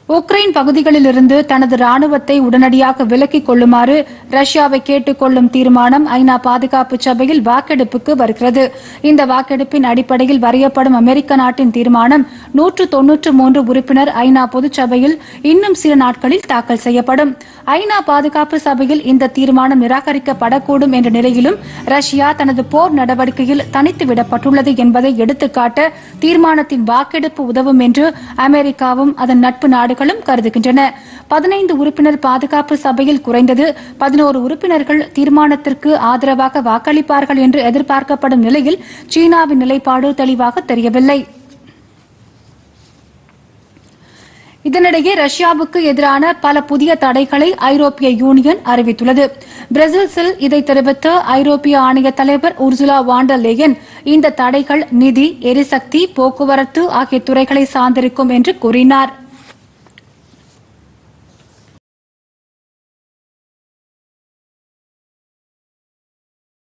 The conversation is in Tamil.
உக்ரைன் பகுதிகளிலிருந்து தனது ராணுவத்தை உடனடியாக விலக்கிக் கொள்ளுமாறு ரஷ்யாவை கேட்டுக் கொள்ளும் தீர்மானம் ஐநா பாதுகாப்பு சபையில் வாக்கெடுப்புக்கு வருகிறது இந்த வாக்கெடுப்பின் அடிப்படையில் வரையப்படும் அமெரிக்க நாட்டின் தீர்மானம் நூற்று தொன்னூற்று மூன்று உறுப்பினர் ஐநா பொதுச்சபையில் இன்னும் சில நாட்களில் தாக்கல் செய்யப்படும் ஐநா பாதுகாப்பு சபையில் இந்த தீர்மானம் நிராகரிக்கப்படக்கூடும் என்ற நிலையிலும் ரஷ்யா தனது போர் நடவடிக்கையில் தனித்து விடப்பட்டுள்ளது என்பதை எடுத்துக்காட்ட தீர்மானத்தின் வாக்கெடுப்பு உதவும் என்று அமெரிக்காவும் அதன் நட்பு நாடுகளும் கருதுகின்றன பதினைந்து உறுப்பினர் பாதுகாப்பு சபையில் குறைந்தது பதினோரு உறுப்பினர்கள் தீர்மானத்திற்கு ஆதரவாக வாக்களிப்பார்கள் என்று எதிர்பார்க்கப்படும் நிலையில் சீனாவின் நிலைப்பாடு தெளிவாக தெரியவில்லை இதனிடையே ரஷ்யாவுக்கு எதிரான பல புதிய தடைகளை ஐரோப்பிய யூனியன் அறிவித்துள்ளது பிரசல்ஸில் இதை தெரிவித்த ஐரோப்பிய ஆணைய தலைவர் உர்சுலா வாண்டர் லேயன் இந்த தடைகள் நிதி எரிசக்தி போக்குவரத்து ஆகிய துறைகளை சார்ந்திருக்கும் என்று கூறினாா்